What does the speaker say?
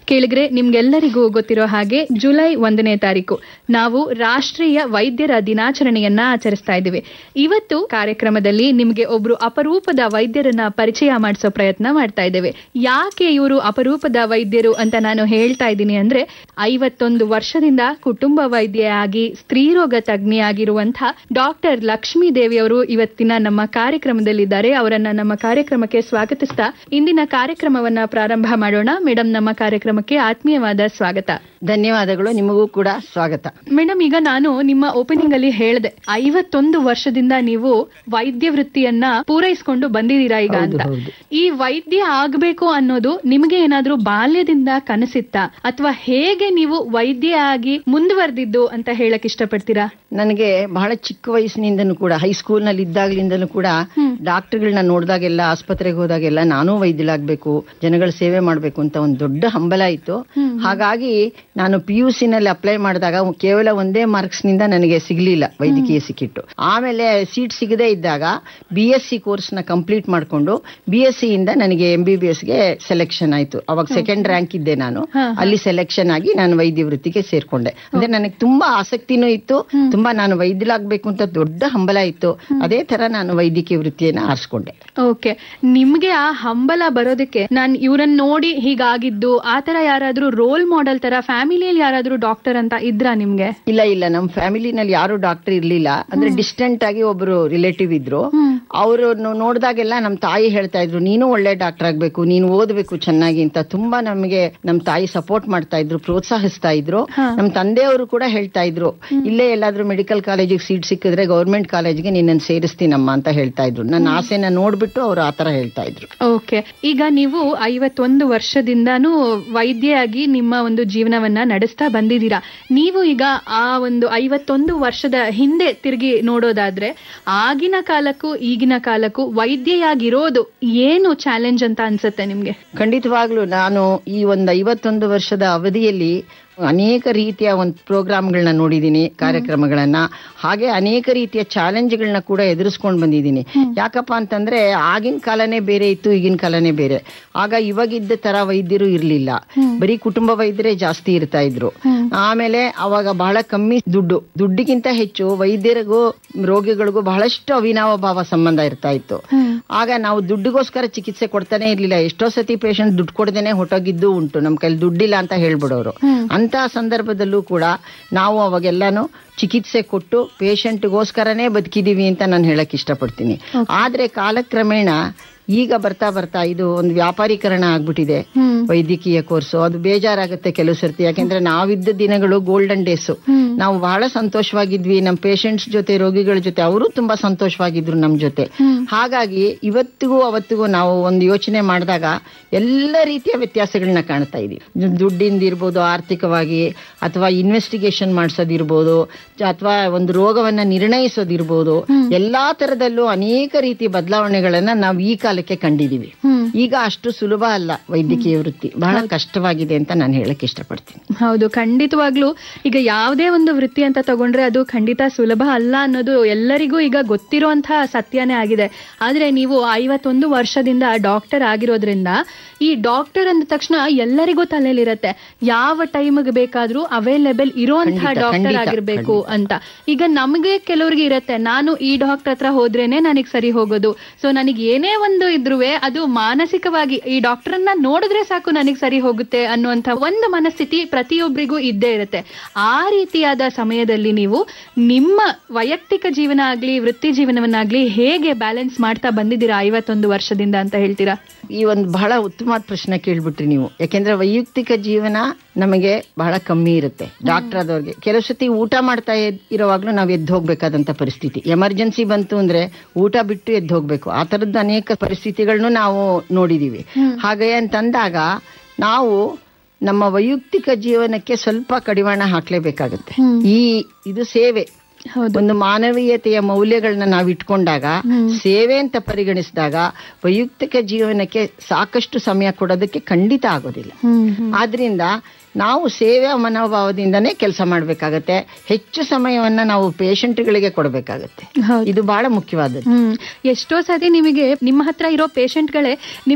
ಕೇಳಿದ್ರೆ ನಿಮ್ಗೆಲ್ಲರಿಗೂ ಗೊತ್ತಿರೋ ಹಾಗೆ ಜುಲೈ ಒಂದನೇ ತಾರೀಕು ನಾವು ರಾಷ್ಟ್ರೀಯ ವೈದ್ಯರ ದಿನಾಚರಣೆಯನ್ನ ಆಚರಿಸ್ತಾ ಇದ್ದೀವಿ ಇವತ್ತು ಕಾರ್ಯಕ್ರಮದಲ್ಲಿ ನಿಮ್ಗೆ ಒಬ್ರು ಅಪರೂಪದ ವೈದ್ಯರನ್ನ ಪರಿಚಯ ಮಾಡಿಸೋ ಪ್ರಯತ್ನ ಮಾಡ್ತಾ ಇದ್ದೇವೆ ಯಾಕೆ ಇವರು ಅಪರೂಪದ ವೈದ್ಯರು ಅಂತ ನಾನು ಹೇಳ್ತಾ ಇದ್ದೀನಿ ಅಂದ್ರೆ ಐವತ್ತೊಂದು ವರ್ಷದಿಂದ ಕುಟುಂಬ ವೈದ್ಯೆಯಾಗಿ ಸ್ತ್ರೀರೋಗ ತಜ್ಞೆಯಾಗಿರುವಂತಹ ಡಾಕ್ಟರ್ ಲಕ್ಷ್ಮೀ ದೇವಿ ಅವರು ಇವತ್ತಿನ ನಮ್ಮ ಕಾರ್ಯಕ್ರಮದಲ್ಲಿದ್ದಾರೆ ಅವರನ್ನ ನಮ್ಮ ಕಾರ್ಯಕ್ರಮಕ್ಕೆ ಸ್ವಾಗತಿಸ್ತಾ ಇಂದಿನ ಕಾರ್ಯಕ್ರಮವನ್ನ ಪ್ರಾರಂಭ ಮಾಡೋಣ ಮೇಡಮ್ ನಮ್ಮ ಕಾರ್ಯಕ್ರಮಕ್ಕೆ ಆತ್ಮೀಯವಾದ ಸ್ವಾಗತ ಧನ್ಯವಾದಗಳು ನಿಮಗೂ ಕೂಡ ಸ್ವಾಗತ ಮೇಡಮ್ ಈಗ ನಾನು ನಿಮ್ಮ ಓಪನಿಂಗ್ ಅಲ್ಲಿ ಹೇಳಿದೆ ಐವತ್ತೊಂದು ವರ್ಷದಿಂದ ನೀವು ವೈದ್ಯ ವೃತ್ತಿಯನ್ನ ಪೂರೈಸಿಕೊಂಡು ಬಂದಿದ್ದೀರಾ ಈಗ ಹೌದು, ಅಂತ ಹೌದು. ಈ ವೈದ್ಯ ಆಗ್ಬೇಕು ಅನ್ನೋದು ನಿಮಗೆ ಏನಾದ್ರೂ ಬಾಲ್ಯದಿಂದ ಕನಸಿತ್ತಾ ಅಥವಾ ಹೇಗೆ ನೀವು ವೈದ್ಯ ಆಗಿ ಮುಂದುವರೆದಿದ್ದು ಅಂತ ಹೇಳಕ್ ಇಷ್ಟಪಡ್ತೀರಾ ನನಗೆ ಬಹಳ ಚಿಕ್ಕ ವಯಸ್ಸಿನಿಂದನೂ ಕೂಡ ಹೈಸ್ಕೂಲ್ ನಲ್ಲಿ ಇದ್ದಾಗ್ಲಿಂದನೂ ಕೂಡ ಡಾಕ್ಟರ್ಗಳನ್ನ ನೋಡಿದಾಗೆಲ್ಲ ಆಸ್ಪತ್ರೆಗೆ ಹೋದಾಗೆಲ್ಲ ನಾನೂ ವೈದ್ಯಲಾಗ್ಬೇಕು ಜನಗಳ ಸೇವೆ ಮಾಡ್ಬೇಕು ಅಂತ ಒಂದು ದೊಡ್ಡ ಹಂಬಲ ಇತ್ತು ಹಾಗಾಗಿ ನಾನು ಪಿ ಯು ಸಿ ನಲ್ಲಿ ಅಪ್ಲೈ ಮಾಡಿದಾಗ ಕೇವಲ ಒಂದೇ ಮಾರ್ಕ್ಸ್ ನಿಂದ ನನಗೆ ಸಿಗ್ಲಿಲ್ಲ ವೈದ್ಯಕೀಯ ಸಿಕ್ಕಿತ್ತು ಆಮೇಲೆ ಸೀಟ್ ಸಿಗದೇ ಇದ್ದಾಗ ಬಿ ಎಸ್ ಸಿ ಕೋರ್ಸ್ ನ ಕಂಪ್ಲೀಟ್ ಮಾಡ್ಕೊಂಡು ಬಿ ಎಸ್ ಸಿ ಇಂದ ನನಗೆ ಎಂ ಬಿ ಬಿ ಎಸ್ ಗೆ ಸೆಲೆಕ್ಷನ್ ಆಯ್ತು ಅವಾಗ ಸೆಕೆಂಡ್ ರ್ಯಾಂಕ್ ಇದ್ದೆ ನಾನು ಅಲ್ಲಿ ಸೆಲೆಕ್ಷನ್ ಆಗಿ ನಾನು ವೈದ್ಯ ವೃತ್ತಿಗೆ ಸೇರ್ಕೊಂಡೆ ಅಂದ್ರೆ ನನಗೆ ತುಂಬಾ ಆಸಕ್ತಿನೂ ಇತ್ತು ತುಂಬಾ ನಾನು ವೈದ್ಯಲಾಗ್ಬೇಕು ಅಂತ ದೊಡ್ಡ ಹಂಬಲ ಇತ್ತು ಅದೇ ತರ ನಾನು ವೈದ್ಯಕೀಯ ವೃತ್ತಿಯನ್ನ ಆರಿಸ್ಕೊಂಡೆ ಓಕೆ ನಿಮ್ಗೆ ಆ ಹಂಬಲ ಬರೋದಕ್ಕೆ ನಾನ್ ಇವ್ರನ್ನ ನೋಡಿ ಹೀಗಾಗಿದ್ದು ಆ ತರ ಯಾರಾದ್ರೂ ರೋಲ್ ಮಾಡೆಲ್ ತರ ಫ್ಯಾಮಿಲಿಯಲ್ಲಿ ಯಾರಾದ್ರೂ ಡಾಕ್ಟರ್ ಅಂತ ಇದ್ರಾ ನಿಮ್ಗೆ ಇಲ್ಲ ಇಲ್ಲ ನಮ್ಮ ಫ್ಯಾಮಿಲಿನಲ್ಲಿ ಯಾರು ಡಾಕ್ಟರ್ ಇರ್ಲಿಲ್ಲ ಅಂದ್ರೆ ಡಿಸ್ಟೆಂಟ್ ಆಗಿ ಒಬ್ರು ರಿಲೇಟಿವ್ ಇದ್ರು ಅವರು ನೋಡಿದಾಗೆಲ್ಲ ನಮ್ಮ ತಾಯಿ ಹೇಳ್ತಾ ಇದ್ರು ನೀನು ಒಳ್ಳೆ ಡಾಕ್ಟರ್ ಆಗ್ಬೇಕು ನೀನು ಓದಬೇಕು ಚೆನ್ನಾಗಿ ಅಂತ ತುಂಬಾ ನಮಗೆ ನಮ್ಮ ತಾಯಿ ಸಪೋರ್ಟ್ ಮಾಡ್ತಾ ಇದ್ರು ಪ್ರೋತ್ಸಾಹಿಸ್ತಾ ಇದ್ರು ನಮ್ಮ ತಂದೆಯವರು ಕೂಡ ಹೇಳ್ತಾ ಇದ್ರು ಇಲ್ಲೇ ಎಲ್ಲಾದ್ರೂ ಮೆಡಿಕಲ್ ಕಾಲೇಜಿಗೆ ಸೀಟ್ ಸಿಕ್ಕಿದ್ರೆ ಗೌರ್ಮೆಂಟ್ ಕಾಲೇಜ್ಗೆ ನಿನ್ನನ್ನು ಸೇರಿಸ್ತೀನಮ್ಮ ಅಂತ ಹೇಳ್ತಾ ಇದ್ರು ನನ್ನ ಆಸೆನ ನೋಡ್ಬಿಟ್ಟು ಅವ್ರು ಆತರ ಹೇಳ್ತಾ ಇದ್ರು ಓಕೆ ಈಗ ನೀವು ಐವತ್ತೊಂದು ವರ್ಷದಿಂದಾನು ವೈದ್ಯೆಯಾಗಿ ನಿಮ್ಮ ಒಂದು ಜೀವನವನ್ನ ನಡೆಸ್ತಾ ಬಂದಿದ್ದೀರಾ ನೀವು ಈಗ ಆ ಒಂದು ಐವತ್ತೊಂದು ವರ್ಷದ ಹಿಂದೆ ತಿರುಗಿ ನೋಡೋದಾದ್ರೆ ಆಗಿನ ಕಾಲಕ್ಕೂ ಈಗಿನ ಕಾಲಕ್ಕೂ ವೈದ್ಯೆಯಾಗಿರೋದು ಏನು ಚಾಲೆಂಜ್ ಅಂತ ಅನ್ಸುತ್ತೆ ನಿಮ್ಗೆ ಖಂಡಿತವಾಗ್ಲೂ ನಾನು ಈ ಒಂದು ಐವತ್ತೊಂದು ವರ್ಷದ ಅವಧಿಯಲ್ಲಿ ಅನೇಕ ರೀತಿಯ ಒಂದು ಪ್ರೋಗ್ರಾಮ್ಗಳನ್ನ ನೋಡಿದ್ದೀನಿ ಕಾರ್ಯಕ್ರಮಗಳನ್ನ ಹಾಗೆ ಅನೇಕ ರೀತಿಯ ಚಾಲೆಂಜ್ಗಳನ್ನ ಕೂಡ ಎದುರಿಸ್ಕೊಂಡು ಬಂದಿದ್ದೀನಿ ಯಾಕಪ್ಪ ಅಂತಂದ್ರೆ ಆಗಿನ ಕಾಲನೇ ಬೇರೆ ಇತ್ತು ಈಗಿನ ಕಾಲನೇ ಬೇರೆ ಆಗ ಇವಾಗಿದ್ದ ತರ ವೈದ್ಯರು ಇರ್ಲಿಲ್ಲ ಬರೀ ಕುಟುಂಬ ವೈದ್ಯರೇ ಜಾಸ್ತಿ ಇರ್ತಾ ಇದ್ರು ಆಮೇಲೆ ಅವಾಗ ಬಹಳ ಕಮ್ಮಿ ದುಡ್ಡು ದುಡ್ಡಿಗಿಂತ ಹೆಚ್ಚು ವೈದ್ಯರಿಗೂ ರೋಗಿಗಳಿಗೂ ಬಹಳಷ್ಟು ಅವಿನಾವ ಭಾವ ಸಂಬಂಧ ಇರ್ತಾ ಇತ್ತು ಆಗ ನಾವು ದುಡ್ಡಿಗೋಸ್ಕರ ಚಿಕಿತ್ಸೆ ಕೊಡ್ತಾನೆ ಇರ್ಲಿಲ್ಲ ಎಷ್ಟೋ ಸತಿ ಪೇಷಂಟ್ ದುಡ್ಡು ಕೊಡದೇನೆ ಹೊಟ್ಟೋಗಿದ್ದು ಉಂಟು ನಮ್ ಕೈಲಿ ದುಡ್ಡಿಲ್ಲ ಅಂತ ಹೇಳ್ಬಿಡೋರು ಅಂತ ಸಂದರ್ಭದಲ್ಲೂ ಕೂಡ ನಾವು ಅವಾಗೆಲ್ಲಾನು ಚಿಕಿತ್ಸೆ ಕೊಟ್ಟು ಪೇಷಂಟ್ಗೋಸ್ಕರನೇ ಬದುಕಿದೀವಿ ಅಂತ ನಾನು ಹೇಳಕ್ ಇಷ್ಟಪಡ್ತೀನಿ ಆದ್ರೆ ಕಾಲಕ್ರಮೇಣ ಈಗ ಬರ್ತಾ ಬರ್ತಾ ಇದು ಒಂದು ವ್ಯಾಪಾರೀಕರಣ ಆಗ್ಬಿಟ್ಟಿದೆ ವೈದ್ಯಕೀಯ ಕೋರ್ಸು ಅದು ಬೇಜಾರಾಗುತ್ತೆ ಕೆಲವು ಸರ್ತಿ ಯಾಕೆಂದ್ರೆ ನಾವಿದ್ದ ದಿನಗಳು ಗೋಲ್ಡನ್ ಡೇಸ್ ನಾವು ಬಹಳ ಸಂತೋಷವಾಗಿದ್ವಿ ನಮ್ಮ ಪೇಷಂಟ್ಸ್ ಜೊತೆ ರೋಗಿಗಳ ಜೊತೆ ಅವರು ತುಂಬಾ ಸಂತೋಷವಾಗಿದ್ರು ನಮ್ ಜೊತೆ ಹಾಗಾಗಿ ಇವತ್ತಿಗೂ ಅವತ್ತಿಗೂ ನಾವು ಒಂದು ಯೋಚನೆ ಮಾಡಿದಾಗ ಎಲ್ಲ ರೀತಿಯ ವ್ಯತ್ಯಾಸಗಳನ್ನ ಕಾಣ್ತಾ ಇದೀವಿ ದುಡ್ಡಿಂದ ಇರ್ಬೋದು ಆರ್ಥಿಕವಾಗಿ ಅಥವಾ ಇನ್ವೆಸ್ಟಿಗೇಷನ್ ಮಾಡಿಸೋದಿರ್ಬೋದು ಅಥವಾ ಒಂದು ರೋಗವನ್ನ ನಿರ್ಣಯಿಸೋದಿರ್ಬೋದು ಎಲ್ಲಾ ತರದಲ್ಲೂ ಅನೇಕ ರೀತಿಯ ಬದಲಾವಣೆಗಳನ್ನ ನಾವು ಈ ಕಾಲಕ್ಕೆ ಕಂಡಿದೀವಿ ಈಗ ಅಷ್ಟು ಸುಲಭ ಅಲ್ಲ ವೈದ್ಯಕೀಯ ವೃತ್ತಿ ಬಹಳ ಕಷ್ಟವಾಗಿದೆ ಅಂತ ನಾನು ಹೇಳಕ್ ಇಷ್ಟಪಡ್ತೀನಿ ಹೌದು ಖಂಡಿತವಾಗ್ಲೂ ಈಗ ಯಾವುದೇ ಒಂದು ವೃತ್ತಿ ಅಂತ ತಗೊಂಡ್ರೆ ಅದು ಖಂಡಿತ ಸುಲಭ ಅಲ್ಲ ಅನ್ನೋದು ಎಲ್ಲರಿಗೂ ಈಗ ಗೊತ್ತಿರುವಂತಹ ಸತ್ಯನೇ ಆಗಿದೆ ಆದ್ರೆ ನೀವು ಐವತ್ತೊಂದು ವರ್ಷದಿಂದ ಡಾಕ್ಟರ್ ಆಗಿರೋದ್ರಿಂದ ಈ ಡಾಕ್ಟರ್ ಅಂದ ತಕ್ಷಣ ಎಲ್ಲರಿಗೂ ತಲೆಯಲ್ಲಿರತ್ತೆ ಯಾವ ಟೈಮ್ಗೆ ಬೇಕಾದ್ರೂ ಅವೈಲೇಬಲ್ ಇರುವಂತಹ ಖಂಡಿತ, ಡಾಕ್ಟರ್ ಖಂಡಿತ, ಆಗಿರ್ಬೇಕು ಅಂತ ಈಗ ನಮಗೆ ಕೆಲವ್ರಿಗೆ ಇರತ್ತೆ ನಾನು ಈ ಡಾಕ್ಟರ್ ಹತ್ರ ಹೋದ್ರೇನೆ ನನಗ್ ಸರಿ ಹೋಗೋದು ಸೊ ನನಗೆ ಏನೇ ಒಂದು ಇದ್ರುವೆ ಅದು ಮಾನಸಿಕವಾಗಿ ಈ ಡಾಕ್ಟರ್ನ ನೋಡಿದ್ರೆ ಸಾಕು ನನಗೆ ಸರಿ ಹೋಗುತ್ತೆ ಅನ್ನುವಂತ ಒಂದು ಮನಸ್ಥಿತಿ ಪ್ರತಿಯೊಬ್ಬರಿಗೂ ಇದ್ದೇ ಇರುತ್ತೆ ಆ ರೀತಿಯಾದ ಸಮಯದಲ್ಲಿ ನೀವು ನಿಮ್ಮ ವೈಯಕ್ತಿಕ ಜೀವನ ಆಗ್ಲಿ ವೃತ್ತಿ ಜೀವನವನ್ನಾಗ್ಲಿ ಹೇಗೆ ಬ್ಯಾಲೆನ್ಸ್ ಮಾಡ್ತಾ ಬಂದಿದ್ದೀರಾ ಐವತ್ತೊಂದು ವರ್ಷದಿಂದ ಅಂತ ಹೇಳ್ತೀರಾ ಈ ಒಂದು ಬಹಳ ಉತ್ತಮವಾದ ಪ್ರಶ್ನೆ ಕೇಳ್ಬಿಟ್ರಿ ನೀವು ಯಾಕೆಂದ್ರೆ ವೈಯಕ್ತಿಕ ಜೀವನ ನಮಗೆ ಬಹಳ ಕಮ್ಮಿ ಇರುತ್ತೆ ಡಾಕ್ಟರ್ ಆದವ್ರಿಗೆ ಕೆಲವು ಸತಿ ಊಟ ಮಾಡ್ತಾ ಇದ್- ಇರೋವಾಗ್ಲೂ ನಾವು ಎದ್ದು ಹೋಗ್ಬೇಕಾದಂತ ಪರಿಸ್ಥಿತಿ ಎಮರ್ಜೆನ್ಸಿ ಬಂತು ಅಂದ್ರೆ ಊಟ ಬಿಟ್ಟು ಎದ್ದು ಹೋಗ್ಬೇಕು ಆ ತರದ್ದು ಅನೇಕ ಪರಿಸ್ಥಿತಿಗಳನ್ನು ನಾವು ನೋಡಿದೀವಿ ಹಾಗೆ ಅಂತಂದಾಗ ನಾವು ನಮ್ಮ ವೈಯಕ್ತಿಕ ಜೀವನಕ್ಕೆ ಸ್ವಲ್ಪ ಕಡಿವಾಣ ಹಾಕ್ಲೇಬೇಕಾಗತ್ತೆ ಈ ಇದು ಸೇವೆ ಹೌದು ಒಂದು ಮಾನವೀಯತೆಯ ಮೌಲ್ಯಗಳನ್ನ ನಾವು ಇಟ್ಕೊಂಡಾಗ ಸೇವೆ ಅಂತ ಪರಿಗಣಿಸಿದಾಗ ವೈಯಕ್ತಿಕ ಜೀವನಕ್ಕೆ ಸಾಕಷ್ಟು ಸಮಯ ಕೊಡೋದಕ್ಕೆ ಖಂಡಿತ ಆಗೋದಿಲ್ಲ ಹ್ಮ್ ಆದ್ರಿಂದ ನಾವು ಸೇವಾ ಮನೋಭಾವದಿಂದನೇ ಕೆಲಸ ಮಾಡ್ಬೇಕಾಗತ್ತೆ ಹೆಚ್ಚು ಸಮಯವನ್ನ ನಾವು ಪೇಷಂಟ್ಗಳಿಗೆ ಕೊಡಬೇಕಾಗತ್ತೆ ಹೌದು ಇದು ಬಹಳ ಮುಖ್ಯವಾದದ್ದು ಹ್ಮ್ ಎಷ್ಟೋ ಸತಿ ನಿಮಗೆ ನಿಮ್ಮ ಹತ್ರ ಇರೋ ಪೇಷಂಟ್ಗಳೇ